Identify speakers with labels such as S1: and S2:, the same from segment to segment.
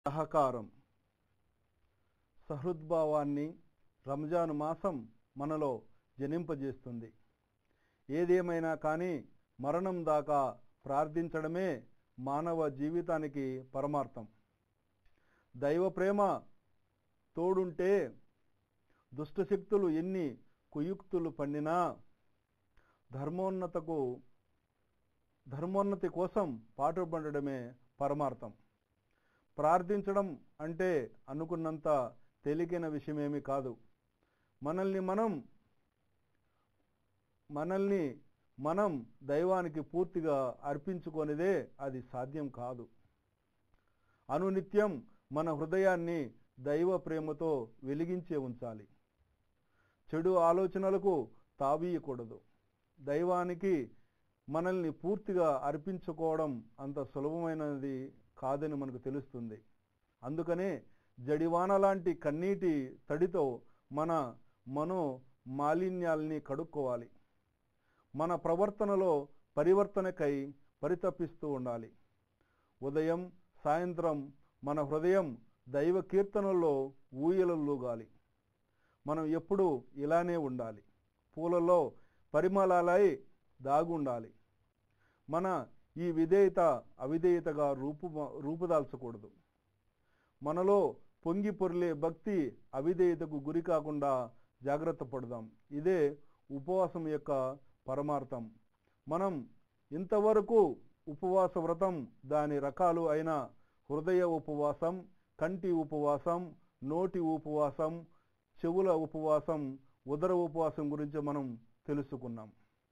S1: సహకారం సహృద్భావాన్ని రంజాన్ మాసం మనలో జనింపజేస్తుంది ఏదేమైనా కానీ మరణం దాకా ప్రార్థించడమే మానవ జీవితానికి పరమార్థం దైవ ప్రేమ తోడుంటే దుష్టశక్తులు ఎన్ని కుయుక్తులు పండినా ధర్మోన్నతకు ధర్మోన్నతి కోసం పాటుపడడమే పరమార్థం ప్రార్థించడం అంటే అనుకున్నంత తేలికైన విషయమేమీ కాదు మనల్ని మనం మనల్ని మనం దైవానికి పూర్తిగా అర్పించుకొనిదే అది సాధ్యం కాదు అనునిత్యం మన హృదయాన్ని దైవ ప్రేమతో వెలిగించే ఉంచాలి చెడు ఆలోచనలకు తావీయకూడదు దైవానికి మనల్ని పూర్తిగా అర్పించుకోవడం అంత సులభమైనది కాదని మనకు తెలుస్తుంది అందుకనే జడివాన లాంటి కన్నీటి తడితో మన మనో మాలిన్యాల్ని కడుక్కోవాలి మన ప్రవర్తనలో పరివర్తనకై పరితపిస్తూ ఉండాలి ఉదయం సాయంత్రం మన హృదయం దైవ కీర్తనల్లో ఊయలలుగాలి మనం ఎప్పుడూ ఇలానే ఉండాలి పూలలో పరిమళాలై దాగుండాలి మన ఈ విధేయత అవిధేయతగా రూపు రూపుదాల్చకూడదు మనలో పొంగి పొర్లే భక్తి అవిధేయతకు గురి కాకుండా జాగ్రత్త పడదాం ఇదే ఉపవాసం యొక్క పరమార్థం మనం ఇంతవరకు ఉపవాస వ్రతం దాని రకాలు అయిన హృదయ ఉపవాసం కంటి ఉపవాసం నోటి ఉపవాసం చెవుల ఉపవాసం ఉదర ఉపవాసం గురించి మనం తెలుసుకున్నాం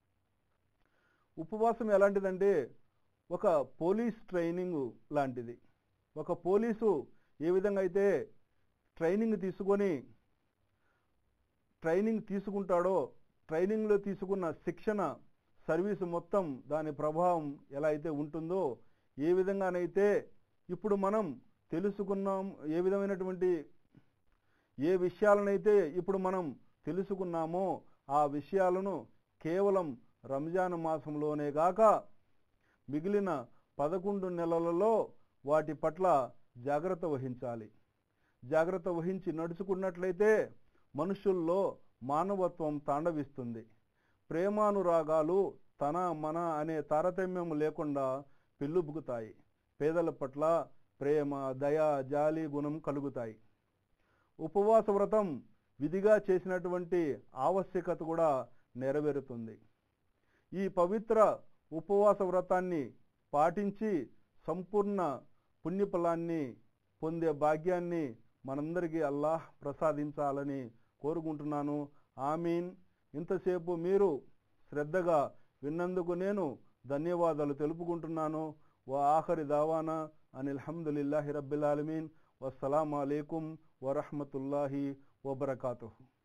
S1: ఉపవాసం ఎలాంటిదంటే ఒక పోలీస్ ట్రైనింగ్ లాంటిది ఒక పోలీసు ఏ విధంగా అయితే ట్రైనింగ్ తీసుకొని ట్రైనింగ్ తీసుకుంటాడో ట్రైనింగ్లో తీసుకున్న శిక్షణ సర్వీసు మొత్తం దాని ప్రభావం ఎలా అయితే ఉంటుందో ఏ విధంగానైతే ఇప్పుడు మనం తెలుసుకున్నాం ఏ విధమైనటువంటి ఏ విషయాలనైతే ఇప్పుడు మనం తెలుసుకున్నామో ఆ విషయాలను కేవలం రంజాన్ మాసంలోనే గాక మిగిలిన పదకొండు నెలలలో వాటి పట్ల జాగ్రత్త వహించాలి జాగ్రత్త వహించి నడుచుకున్నట్లయితే మనుషుల్లో మానవత్వం తాండవిస్తుంది ప్రేమానురాగాలు తన మన అనే తారతమ్యం లేకుండా పెళ్ళుబుకుతాయి పేదల పట్ల ప్రేమ దయ జాలి గుణం కలుగుతాయి ఉపవాస వ్రతం విధిగా చేసినటువంటి ఆవశ్యకత కూడా నెరవేరుతుంది ఈ పవిత్ర ఉపవాస వ్రతాన్ని పాటించి సంపూర్ణ పుణ్యఫలాన్ని పొందే భాగ్యాన్ని మనందరికీ అల్లాహ్ ప్రసాదించాలని కోరుకుంటున్నాను ఆమీన్ ఇంతసేపు మీరు శ్రద్ధగా విన్నందుకు నేను ధన్యవాదాలు తెలుపుకుంటున్నాను వా ఆఖరి దావానా అని అల్హమ్దులిల్లాహి రబ్బిల్ ఆలమీన్ వస్సలాము అలైకుం వరహమతుల్లాహి వబర్కాతుహు